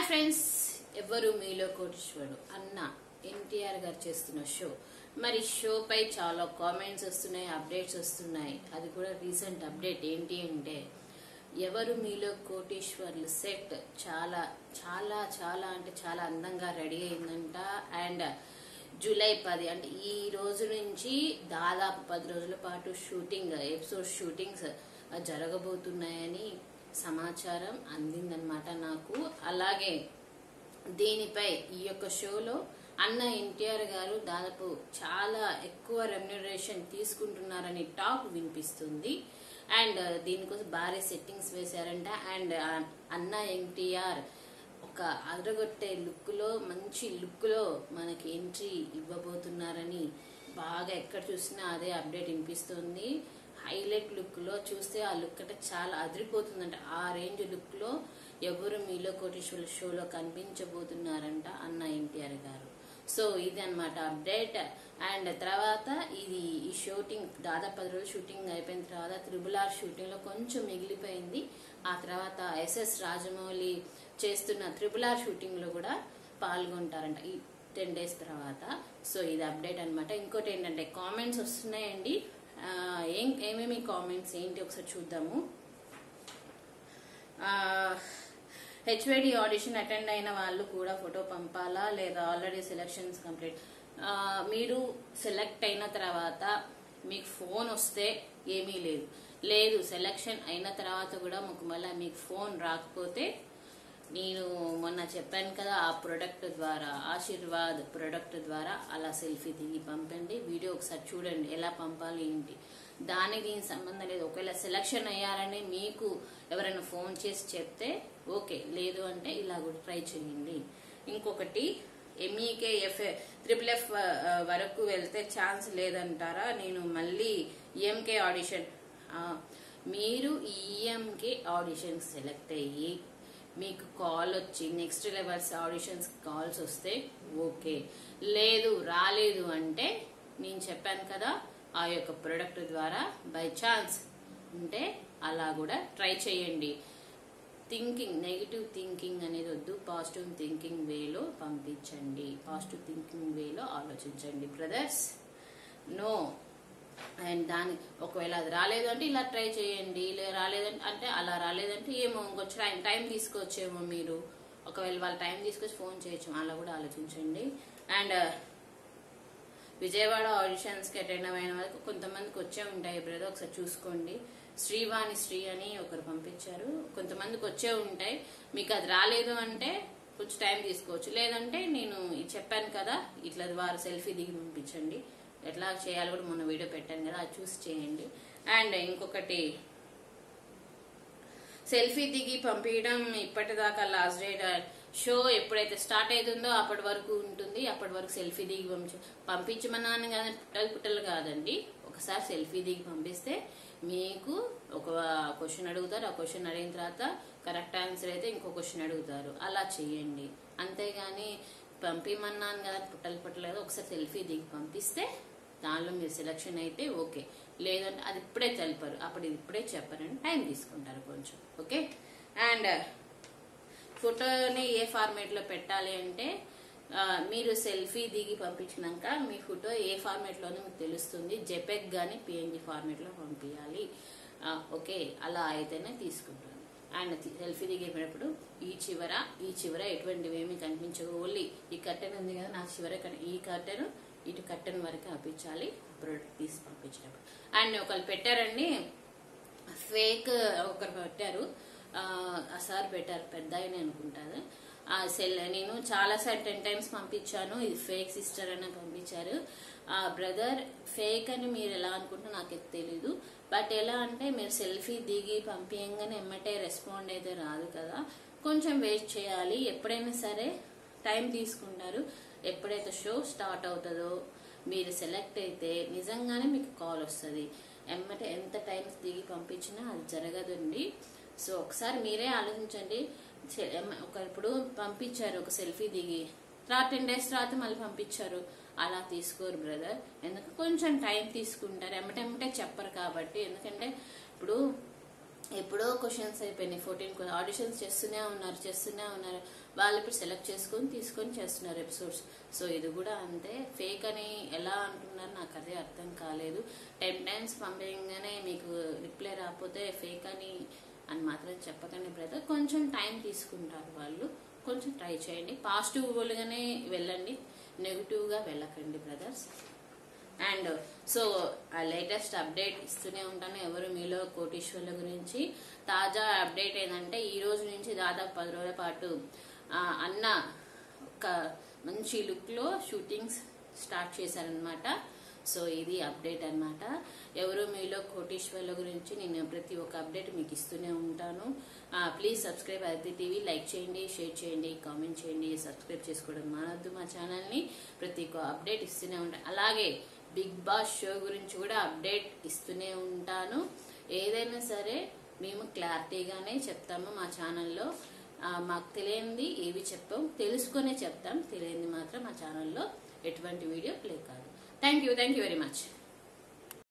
friends ఎవరు మీలో కోటీశ్వరుడు అన్న ఎన్టీఆర్ గారు చేస్తున్న షో మరి షో పై చాలా కామెంట్స్ వస్తున్నాయి అప్డేట్స్ వస్తున్నాయి అది కూడా రీసెంట్ అప్డేట్ ఏంటి అంటే ఎవరు మీలో కోటీశ్వర్లు సెట్ చాలా చాలా చాలా అంటే చాలా అందంగా రెడీ అయిందంట అండ్ జూలై పది అంటే ఈ రోజు నుంచి దాదాపు పది రోజుల పాటు షూటింగ్ ఎపిసోడ్ షూటింగ్స్ జరగబోతున్నాయని సమాచారం అందిందనమాట నాకు అలాగే దీనిపై ఈ యొక్క షోలో అన్న ఎన్టీఆర్ గారు దాదాపు చాలా ఎక్కువ రెమ్యునరేషన్ తీసుకుంటున్నారని టాక్ వినిపిస్తుంది అండ్ దీనికోసం భారీ సెట్టింగ్స్ వేశారంట అండ్ అన్న ఎన్టీఆర్ ఒక అదరగొట్టే లుక్ లో మంచి లుక్ లో మనకి ఎంట్రీ ఇవ్వబోతున్నారని బాగా ఎక్కడ చూసినా అదే అప్డేట్ వినిపిస్తుంది హైలైట్ లుక్ లో చూస్తే ఆ లుక్ అంటే చాలా అదిరిపోతుందంట ఆ రేంజ్ లుక్ లో ఎవరు మీలో కోటేశ్వర షోలో కనిపించబోతున్నారంట అన్న ఎన్టీఆర్ గారు సో ఇది అనమాట అప్డేట్ అండ్ తర్వాత ఇది ఈ షూటింగ్ దాదాపు పది రోజులు షూటింగ్ అయిపోయిన తర్వాత త్రిబుల్ ఆర్ షూటింగ్ లో కొంచెం మిగిలిపోయింది ఆ తర్వాత ఎస్ఎస్ రాజమౌళి చేస్తున్న త్రిబుల్ ఆర్ షూటింగ్ లో కూడా పాల్గొంటారంట ఈ టెన్ డేస్ తర్వాత సో ఇది అప్డేట్ అనమాట ఇంకోటి ఏంటంటే కామెంట్స్ వస్తున్నాయండి ఆ, ఏం ఏమేమి కామెంట్స్ ఏంటి ఒకసారి చూద్దాము హెచ్వేడి ఆడిషన్ అటెండ్ అయిన వాళ్ళు కూడా ఫోటో పంపాలా లేదా ఆల్రెడీ సెలక్షన్స్ కంప్లీట్ మీరు సెలెక్ట్ అయిన తర్వాత మీకు ఫోన్ వస్తే ఏమీ లేదు లేదు సెలక్షన్ అయిన తర్వాత కూడా మాకు మళ్ళీ మీకు ఫోన్ రాకపోతే నేను మొన్న చెప్పాను కదా ఆ ప్రొడక్ట్ ద్వారా ఆశీర్వాద్ ప్రొడక్ట్ ద్వారా అలా సెల్ఫీ దిగి పంపండి వీడియో ఒకసారి చూడండి ఎలా పంపాలి ఏంటి దానికి దీనికి సంబంధం లేదు ఒకవేళ సెలక్షన్ అయ్యారని మీకు ఎవరైనా ఫోన్ చేసి చెప్తే ఓకే లేదు అంటే ఇలా కూడా ట్రై చేయండి ఇంకొకటి ఎంఈకే ఎఫ్ త్రిపుల్ ఎఫ్ వరకు వెళ్తే ఛాన్స్ లేదంటారా నేను మళ్ళీ ఈఎంకే ఆడిషన్ ఆ, మీరు ఈఎంకే ఆడిషన్ సెలెక్ట్ అయ్యి మీకు కాల్ వచ్చి నెక్స్ట్ లెవెల్స్ ఆడిషన్స్ కాల్స్ వస్తే ఓకే లేదు రాలేదు అంటే నేను చెప్పాను కదా ఆ యొక్క ప్రొడక్ట్ ద్వారా బై ఛాన్స్ ఉంటే అలా కూడా ట్రై చేయండి థింకింగ్ నెగిటివ్ థింకింగ్ అనేది వద్దు పాజిటివ్ థింకింగ్ వేలో పంపించండి పాజిటివ్ థింకింగ్ వేలో ఆలోచించండి బ్రదర్స్ నో అండ్ దాని ఒకవేళ అది రాలేదు అంటే ఇలా ట్రై చేయండి ఇలా రాలేదంటే అంటే అలా రాలేదంటే ఏమో ఇంకొచ్చి టైం టైం తీసుకోవచ్చేమో మీరు ఒకవేళ వాళ్ళ టైం తీసుకొచ్చి ఫోన్ చేయొచ్చు అలా కూడా ఆలోచించండి అండ్ విజయవాడ ఆడిషన్స్ కి అటెండ్ అయిన వాళ్ళకి కొంతమందికి వచ్చే ఉంటాయి బ్రదర్ ఒకసారి చూసుకోండి శ్రీవాణి శ్రీ అని ఒకరు పంపించారు కొంతమందికి వచ్చే ఉంటాయి మీకు అది రాలేదు అంటే కొంచెం టైం తీసుకోవచ్చు లేదంటే నేను ఇది చెప్పాను కదా ఇట్లా ద్వారా సెల్ఫీ దిగి పంపించండి ఎట్లా చేయాలో కూడా మొన్న వీడియో పెట్టాను కదా అది చూసి చేయండి అండ్ ఇంకొకటి సెల్ఫీ దిగి పంపించడం ఇప్పటిదాకా లాస్ట్ డేట్ షో ఎప్పుడైతే స్టార్ట్ అవుతుందో అప్పటి వరకు ఉంటుంది అప్పటి వరకు సెల్ఫీ దిగి పంపించ పంపించమన్నాను కానీ పుట్టలు పుట్టలు కాదండి ఒకసారి సెల్ఫీ దిగి పంపిస్తే మీకు ఒక క్వశ్చన్ అడుగుతారు ఆ క్వశ్చన్ అడిగిన తర్వాత కరెక్ట్ ఆన్సర్ అయితే ఇంకో క్వశ్చన్ అడుగుతారు అలా చేయండి అంతేగాని పంపిమన్నాను కదా పుట్టలు పుట్టలు కదా ఒకసారి సెల్ఫీ దిగి పంపిస్తే దానిలో మీరు సెలక్షన్ అయితే ఓకే లేదంటే అది ఇప్పుడే తెలిపారు అప్పుడు ఇది ఇప్పుడే చెప్పారని టైం తీసుకుంటారు కొంచెం ఓకే అండ్ ఫోటోని ఏ ఫార్మేట్ లో పెట్టాలి అంటే ఆ, మీరు సెల్ఫీ దిగి పంపించినాక మీ ఫోటో ఏ ఫార్మేట్ లోనే మీకు తెలుస్తుంది జెపెక్ గానీ పిఎన్జి ఫార్మేట్ లో పంపించాలి ఆ, ఓకే అలా అయితేనే తీసుకుంటుంది అండ్ సెల్ఫీ దిగేటప్పుడు ఈ చివర ఈ చివర ఎటువంటివి ఏమి కనిపించవు ఓన్లీ ఈ కట్టెన్ ఉంది కదా నా చివర కట్- ఈ కట్టెన్ ఇటు కట్టెన్ వరకు పంపించాలి ప్రోడక్ట్ తీసి పంపించినప్పుడు అండ్ ఒకళ్ళు పెట్టారండి ఫేక్ ఒకరు పెట్టారు ఆ, ఆ సార్ పెట్టారు పెద్ద ఆయన అనుకుంటారు ఆ సెల్ నేను చాలా సార్ టెన్ టైమ్స్ పంపించాను ఇది ఫేక్ సిస్టర్ అని పంపించారు ఆ బ్రదర్ ఫేక్ అని మీరు ఎలా అనుకుంటే నాకు తెలీదు బట్ ఎలా అంటే మీరు సెల్ఫీ దిగి పంపించగానే ఎమ్మటే రెస్పాండ్ అయితే రాదు కదా కొంచెం వెయిట్ చేయాలి ఎప్పుడైనా సరే టైం తీసుకుంటారు ఎప్పుడైతే షో స్టార్ట్ అవుతుందో మీరు సెలెక్ట్ అయితే నిజంగానే మీకు కాల్ వస్తుంది ఎమ్మటే ఎంత టైం దిగి పంపించినా అది జరగదండి సో ఒకసారి మీరే ఆలోచించండి చె- ఎమ్మ- ఒక ఇప్పుడు పంపించారు ఒక సెల్ఫీ దిగి తర్వాత టెన్ డేస్ తర్వాత మళ్ళీ పంపించారు అలా తీసుకోరు బ్రదర్ ఎందుకు కొంచెం టైం తీసుకుంటారు ఎమ్మటెమ్మటే చెప్పరు కాబట్టి ఎందుకంటే ఇప్పుడు ఎప్పుడో క్వశ్చన్స్ అయిపోయినాయి ఫోర్టీన్ ఆడిషన్స్ చేస్తూనే ఉన్నారు చేస్తూనే ఉన్నారు వాళ్ళు ఇప్పుడు సెలెక్ట్ చేసుకొని తీసుకొని చేస్తున్నారు ఎపిసోడ్స్ సో ఇది కూడా అంతే ఫేక్ అని ఎలా అంటున్నారు నాకు అదే అర్థం కాలేదు టెన్ టైమ్స్ పంపించగానే మీకు రిప్లై రాకపోతే ఫేక్ అని అని మాత్రం చెప్పకండి బ్రదర్ కొంచెం టైం తీసుకుంటారు వాళ్ళు కొంచెం ట్రై చేయండి పాజిటివ్గానే వెళ్ళండి నెగిటివ్గా వెళ్ళకండి బ్రదర్స్ అండ్ సో ఆ లేటెస్ట్ అప్డేట్ ఇస్తూనే ఉంటాను ఎవరు మీలో కోటీశ్వర్ల గురించి తాజా అప్డేట్ ఏంటంటే ఈ రోజు నుంచి దాదాపు పది రోజుల పాటు ఆ, అన్న ఒక మంచి లుక్ లో షూటింగ్స్ స్టార్ట్ చేశారనమాట సో ఇది అప్డేట్ అన్నమాట ఎవరు మీలో కోటీశ్వర్ల గురించి నేను ప్రతి ఒక్క అప్డేట్ మీకు ఇస్తూనే ఉంటాను please subscribe Aditi TV like చేయండి షేర్ చేయండి కామెంట్ చేయండి సబ్స్క్రైబ్ చేసుకోవడం మానద్దు మా ఛానల్ని ప్రతి ఒక్క అప్డేట్ ఇస్తూనే ఉంటాను అలాగే బిగ్ బాస్ షో గురించి కూడా అప్డేట్ ఇస్తూనే ఉంటాను ఏదైనా సరే మేము క్లారిటీగానే చెప్తాము మా ఛానల్లో ఆ, మాకు తెలియంది ఏవి చెప్పాం తెలుసుకునే చెప్తాం తెలియంది మాత్రం మా ఛానల్లో ఎటువంటి వీడియో ప్లే కాదు thank you thank you very much